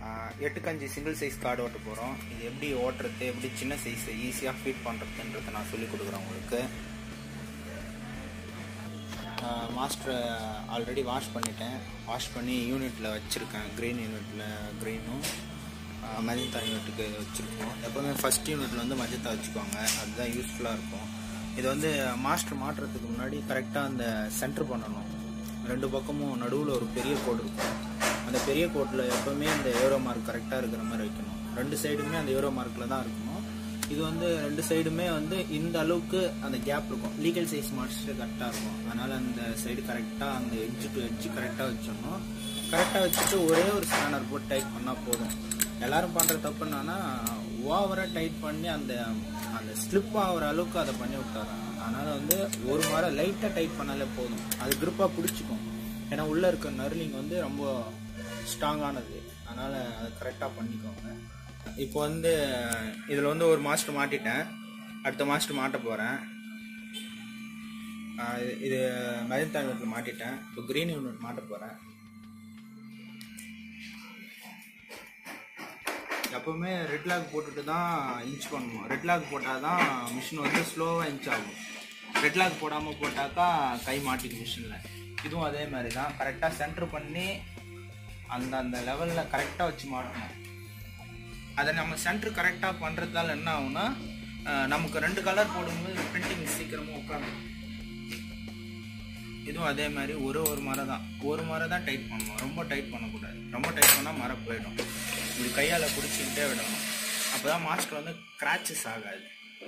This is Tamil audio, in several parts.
எட்டுக்கஞ்சு சிங்கிள் சைஸ் கார்டு ஓட்ட போகிறோம் இது எப்படி ஓட்டுறது எப்படி சின்ன சைஸ் ஈஸியாக ஃபிட் பண்ணுறதுன்றதை நான் சொல்லிக் கொடுக்குறேன் உங்களுக்கு மாஸ்டரை ஆல்ரெடி வாஷ் பண்ணிட்டேன் வாஷ் பண்ணி யூனிட்டில் வச்சுருக்கேன் க்ரீன் யூனிட்டில் க்ரீனும் மஜந்தா யூனிட்டுக்கு வச்சுருக்கோம் எப்போவுமே ஃபஸ்ட் யூனிட்டில் வந்து மஜந்தா வச்சுக்கோங்க அதுதான் யூஸ்ஃபுல்லாக இருக்கும் இது வந்து மாஸ்டர் மாட்டுறதுக்கு முன்னாடி கரெக்டாக அந்த சென்டர் பண்ணணும் ரெண்டு பக்கமும் நடுவில் ஒரு பெரிய கோடு இருக்கும் அந்த பெரிய கோட்டில் எப்போவுமே அந்த ஏரோ மார்க் கரெக்டாக இருக்கிற மாதிரி வைக்கணும் ரெண்டு சைடுமே அந்த ஏரோ மார்க்கில் தான் இருக்கணும் இது வந்து ரெண்டு சைடுமே வந்து இந்த அளவுக்கு அந்த கேப் இருக்கும் லீகல் சைஸ் மாஸ்டர் கரெக்டாக இருக்கும் அதனால் அந்த சைடு கரெக்டாக அந்த எட்ஜ் டு எட்ஜ் கரெக்டாக வச்சிடணும் கரெக்டாக வச்சுட்டு ஒரே ஒரு ஸ்கேனர் போட்டு டைட் பண்ணால் போதும் எல்லாரும் பண்ணுற தப்பு என்னன்னா ஓவராக டைட் பண்ணி அந்த அந்த ஸ்லிப் ஆகிற அளவுக்கு அதை பண்ணி விட்டாராங்க அதனால் வந்து ஒரு முறை லைட்டாக டைட் பண்ணாலே போதும் அது grip-ஆ பிடிச்சிக்கும் ஏன்னா உள்ளே இருக்க நர்லிங் வந்து ரொம்ப ஸ்ட்ராங்கானது அதனால் அதை கரெக்டாக பண்ணிக்கோங்க இப்போ வந்து இதில் வந்து ஒரு மாஸ்டர் மாட்டிட்டேன் அடுத்த மாஸ்டர் மாட்ட போகிறேன் இது மெஜந்தா யூனிட்ல மாட்டிட்டேன் இப்போ க்ரீன் யூனிட் மாட்ட போகிறேன் எப்பவுமே ரெட் லாக் போட்டுட்டு தான் இன்ச் பண்ணணும் ரெட் லாக் போட்டால் தான் மிஷின் வந்து ஸ்லோவாக இன்ச் ஆகும் ரெட் லாக் போடாமல் போட்டாக்கா கை மாட்டிக்கும் மிஷினில் இதுவும் அதே மாதிரி தான் கரெக்டாக சென்டர் பண்ணி அந்த அந்த லெவலில் கரெக்டாக வச்சு மாட்டணும் அதை நம்ம சென்டர் கரெக்டாக பண்ணுறதால என்ன ஆகும்னா அஹ், நமக்கு ரெண்டு கலர் போடும்போது பிரிண்டிங் சீக்கிரமாக உட்காரும் இதுவும் அதே மாதிரி ஒரு ஒரு மரம் தான் ஒரு மரம் தான் டைட் பண்ணணும் ரொம்ப டைட் பண்ணக்கூடாது ரொம்ப டைட் பண்ணால் மரம் போயிடும் இப்படி கையால் பிடிச்சிக்கிட்டே விடணும் அப்போ தான் மாஸ்டர் வந்து கிராச்சஸ் ஆகாது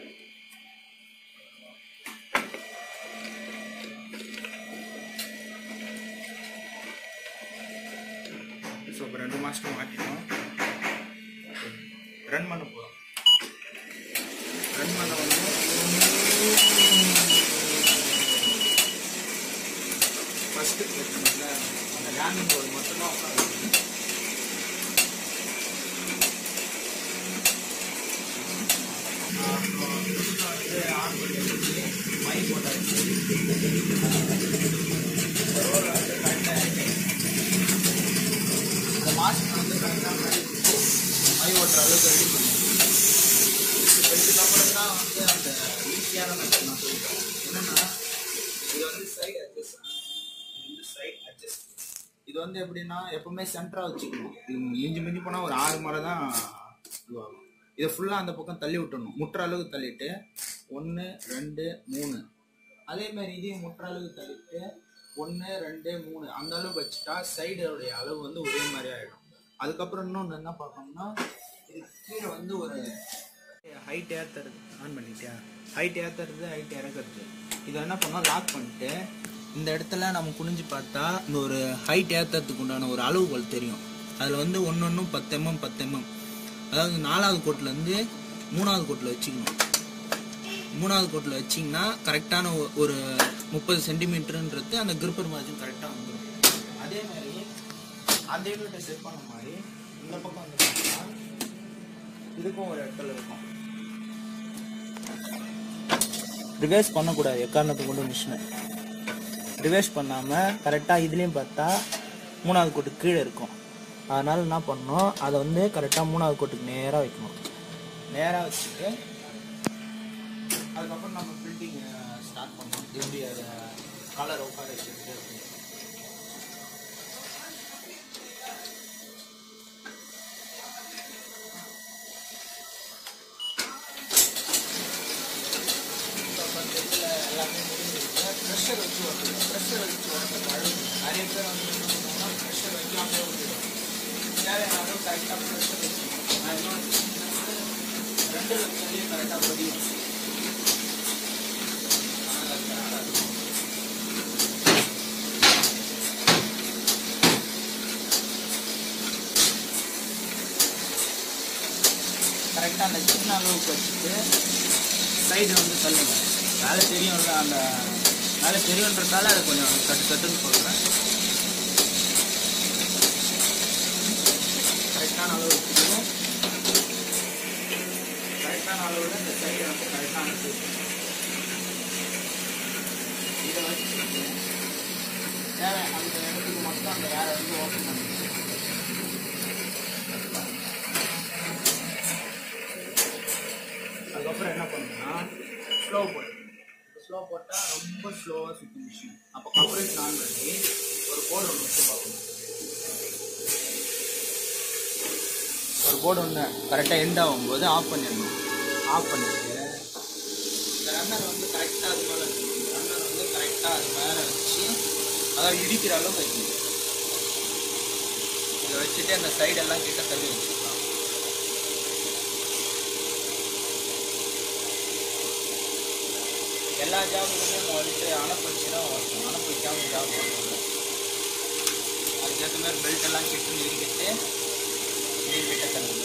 ஸோ இப்போ ரெண்டு மாஸ்டர் மாட்டிட்டோம் ரன் பண்ண போகிறோம் ரன் பண்ண வந்து ஃபஸ்ட்டு பிரச்சனை அந்த லேண்டிங் போர்டு மட்டும்தான் உட்காந்து மை போட்டாச்சு அந்த மாஸ்க் வந்து கரெக்டாக மை ஓட்டுற அளவுக்கு ரெடி பண்ணி இதுக்கப்புறம் தான் வந்து அந்த ஈஸியான மெத்தட் நான் சொல்லிட்டேன் என்னன்னா இது வந்து சைடு அட்ஜஸ்ட் இது வந்து சைடு அட்ஜஸ்ட் இது வந்து எப்படின்னா எப்பவுமே சென்டரா வச்சுக்கணும் இது மிஞ்சி மிஞ்சி போனால் ஒரு ஆறு முறை தான் இதுவாகும் இதை ஃபுல்லாக அந்த பக்கம் தள்ளி விட்டுடணும் முட்டுற அளவுக்கு தள்ளிட்டு ஒன்று ரெண்டு மூணு அதே மாதிரி இதையும் முட்டுற அளவுக்கு தள்ளிட்டு ஒன்று ரெண்டு மூணு அந்த அளவுக்கு வச்சுட்டா சைடோடைய அளவு வந்து ஒரே மாதிரி ஆகிடும் அதுக்கப்புறம் இன்னொன்று என்ன பார்க்கணும்னா இது கீழே வந்து ஒரு ஹைட் ஏற்றுறது ஆன் பண்ணிட்டியா ஹைட் ஏற்றுறது ஹைட் இறக்குறது இதை என்ன பண்ணோம் லாக் பண்ணிட்டு இந்த இடத்துல நம்ம குனிஞ்சு பார்த்தா இந்த ஒரு ஹைட் ஏற்றுறதுக்கு உண்டான ஒரு அளவுகள் தெரியும் அதில் வந்து ஒன்று ஒன்றும் பத்து எம்எம் பத்து எம்எம் அதாவது நாலாவது கோட்டிலேருந்து மூணாவது கோட்டில் வச்சுக்கணும் மூணாவது கோட்டில் வச்சிங்கன்னா கரெக்டான ஒ- ஒரு முப்பது சென்டிமீட்டருன்றது அந்த கிரிப்பர் மார்ஜின் கரெக்டாக வந்துடும் அதே மாதிரி அந்த யூனிட்டை செட் பண்ண மாதிரி இந்த பக்கம் வந்து பார்த்தீங்கன்னா இதுக்கும் ஒரு இடத்துல இருக்கும் ரிவர்ஸ் பண்ணக்கூடாது எக்காரணத்துக்கு கொண்டு மிஷினை ரிவர்ஸ் பண்ணாமல் கரெக்டாக இதுலேயும் பார்த்தா மூணாவது கோட்டுக்கு கீழே இருக்கும் அதனால் என்ன பண்ணணும் அதை வந்து கரெக்டாக மூணாவது கோட்டுக்கு நேராக வைக்கணும் நேராக வச்சுட்டு அதுக்கப்புறம் நம்ம பில்டிங் ஸ்டார்ட் பண்ணோம் எப்படி அதை கலர் உட்கார வச்சுட்டு எல்லாமே முடிஞ்சிருக்கு ப்ரெஷர் வச்சு வரணும் ப்ரெஷர் வச்சு வரணும் பழகும் நிறைய பேர் வந்து என்ன பண்ணுவாங்கன்னா ப்ரெஷர் வைக்காமலே விட்டுடும் தேவையான அளவு கரெக்டாக ப்ரெஷர் வச்சுக்கணும் நான் என்ன வச்சுருக்கேன் ரெண்டு லட்சத்துலேயும் கரெக்டாக பதியும் கரெக்டாக அந்த சின்ன அளவுக்கு வச்சுட்டு சைடு வந்து தள்ளுங்க வேலை தெரியும்ல அந்த வேலை தெரியுன்றதால அது கொஞ்சம் கட்டு கட்டுன்னு சொல்கிறேன் கரெக்டான அளவு வச்சுக்கணும் கரெக்டான அளவில் இந்த சைடை வந்து கரெக்டாக அனுப்பி இதை வச்சுட்டு தேவை அந்த இடத்துக்கு மட்டும் அந்த வேலை வந்து ஓப்பன் பண்ணி ஸ்லோவாக சுற்றி மிஷின் அப்போ கம்ப்ரேஷன் ஆன் பண்ணி ஒரு போர்டு ஒன்று வச்சு பார்க்கணும் ஒரு போர்டு ஒன்று கரெக்டாக எண்ட் ஆகும்போது ஆஃப் பண்ணிடணும் ஆஃப் பண்ணிட்டு இந்த ரன்னர் வந்து கரெக்டாக அது மேலே வச்சுக்கணும் ரன்னர் வந்து கரெக்டாக அது மேலே வச்சு அதாவது இடிக்கிற அளவுக்கு வைக்கணும் இதை வச்சுட்டு அந்த சைடெல்லாம் கிட்ட தள்ளி வச்சுக்கலாம் எல்லா ஜாபுக்குமே நம்ம வந்துட்டு அனுப்பி வச்சு தான் வரணும் அனுப்பி வைக்காமல் ஜாப் பண்ணணும் அதுக்கேற்ற மாதிரி பெல்ட் எல்லாம் கிட்ட நிறுத்திட்டு நீர் கிட்ட தள்ளி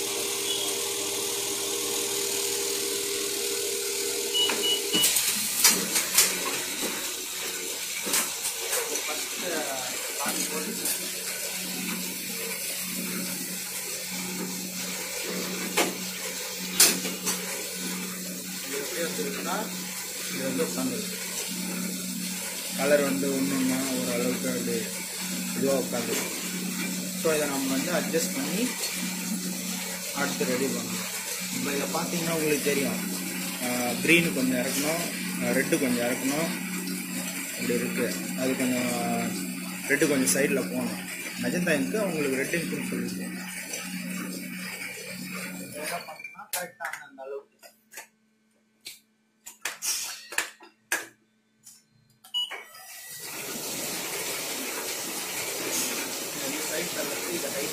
எப்படி வச்சுருக்குன்னா இது வந்து உட்காந்துருக்கு கலர் வந்து ஒன்று ஒன்றா ஒரு அளவுக்கு அது இதுவாக உட்காந்துருக்கு ஸோ இதை நம்ம வந்து அட்ஜஸ்ட் பண்ணி அடுத்து ரெடி பண்ணணும் இப்போ இதை பார்த்தீங்கன்னா உங்களுக்கு தெரியும் க்ரீனு கொஞ்சம் இறக்கணும் ரெட்டு கொஞ்சம் இறக்கணும் இப்படி இருக்குது அது கொஞ்சம் ரெட்டு கொஞ்சம் சைடில் போகணும் மெஜந்தா இங்க்கு உங்களுக்கு ரெட் இங்க்குன்னு சொல்லிட்டு கரெக்டாக அந்த அளவுக்கு சைட் தள்ளி இதை ஹைட்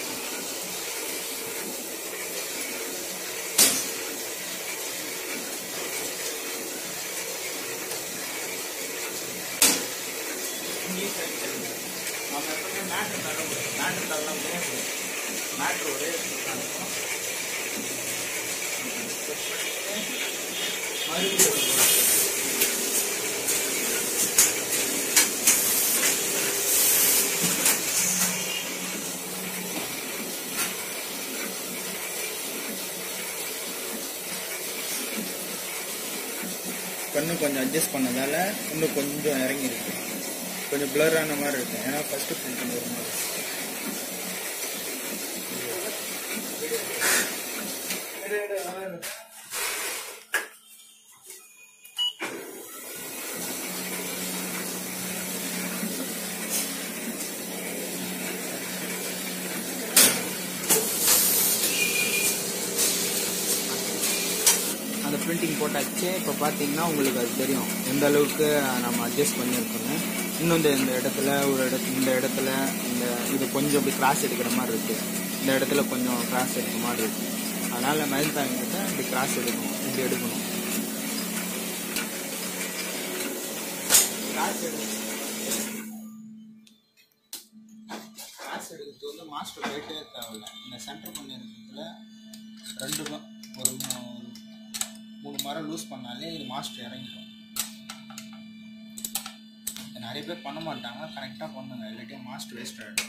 நம்ம எப்பவுமே மேட்ரு தள்ள முடியும் மேட்ரு தள்ளலாம் முடியாது மேட்ரு ஒரே மறுபடியும் கண்ணு கொஞ்சம் அட்ஜஸ்ட் பண்ணதால இன்னும் கொஞ்சம் இறங்கி இருக்கு கொஞ்சம் பிளர் ஆன மாதிரி இருக்கு ஏன்னா ஃபர்ஸ்ட் பிரிண்ட் ஒரு மாதிரி அந்த பிரிண்டிங் போட்டாச்சு இப்போ பார்த்தீங்கன்னா உங்களுக்கு அது தெரியும் எந்த அளவுக்கு நம்ம அட்ஜஸ்ட் பண்ணியிருக்கோங்க இன்னும் இந்த இந்த இடத்துல ஒரு இடத்து இந்த இடத்துல இந்த இது கொஞ்சம் இப்படி கிராஸ் எடுக்கிற மாதிரி இருக்கு இந்த இடத்துல கொஞ்சம் கிராஸ் எடுக்கிற மாதிரி இருக்கு அதனால மயில் தாங்கிட்ட இப்படி கிராஸ் எடுக்கணும் இப்படி எடுக்கணும் கிராஸ் எடுக்கணும் கிராஸ் எடுக்கிறது வந்து மாஸ்டர் வெயிட்டே தேவையில்ல இந்த சென்டர் பண்ணியிருக்கிறதுல ரெண்டு ம- ஒரு மூ- மூணு மரம் லூஸ் பண்ணாலே இது மாஸ்டர் இறங்கிடும் இதை நிறைய பேர் பண்ண மாட்டாங்க கரெக்டாக பண்ணுங்க இல்லாட்டி மாஸ்டர் வேஸ்ட் ஆகிடும்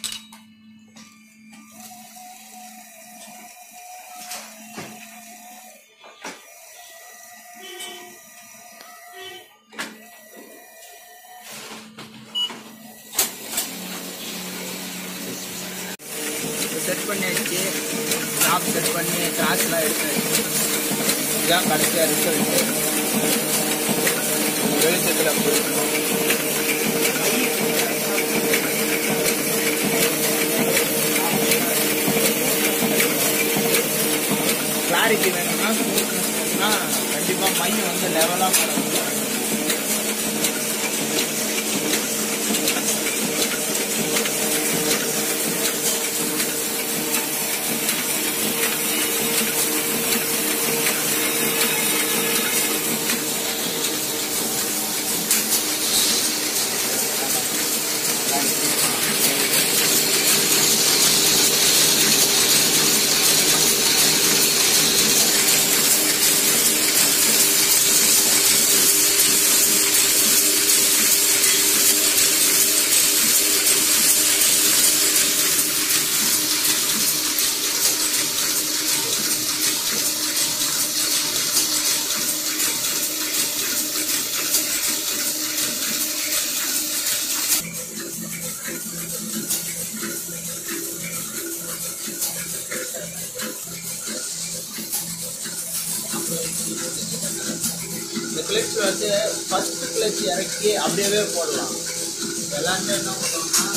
செட் பண்ணியாச்சு ஸ்டாப் செட் பண்ணி கிராஸ்லாம் எடுத்தாச்சு இதுதான் கடைசியாக ரிசல்ட் வெளிச்சத்தில் போய் கிளாரிட்டி வேணும்னா ஸ்மூத்னஸ் வேணும்னா கண்டிப்பாக மையம் வந்து லெவலாக பண்ணணும் இந்த கிளிப்ஸ் வந்து ஃபர்ஸ்ட் கிளச் இறக்கி அப்படியே போடலாம் எல்லாருமே என்ன பண்ணுவாங்கன்னா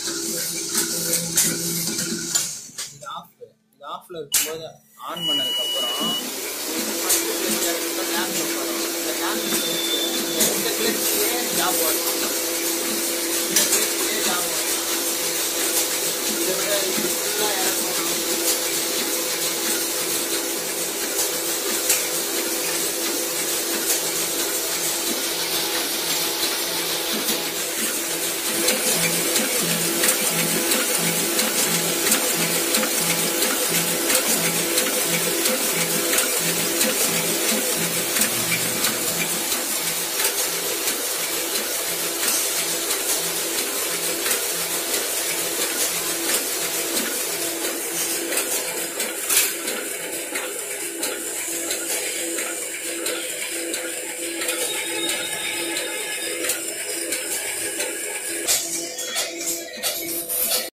இது ஆஃப் இது ஆஃப்ல இருக்கும்போது ஆன் பண்ணதுக்கப்புறம் ஃபர்ஸ்ட் கிளச் இறக்கி ஹேண்ட் வரும் இந்த ஹேண்ட் கிளச் இந்த கிளச்சிலே ஜாப் வரணும்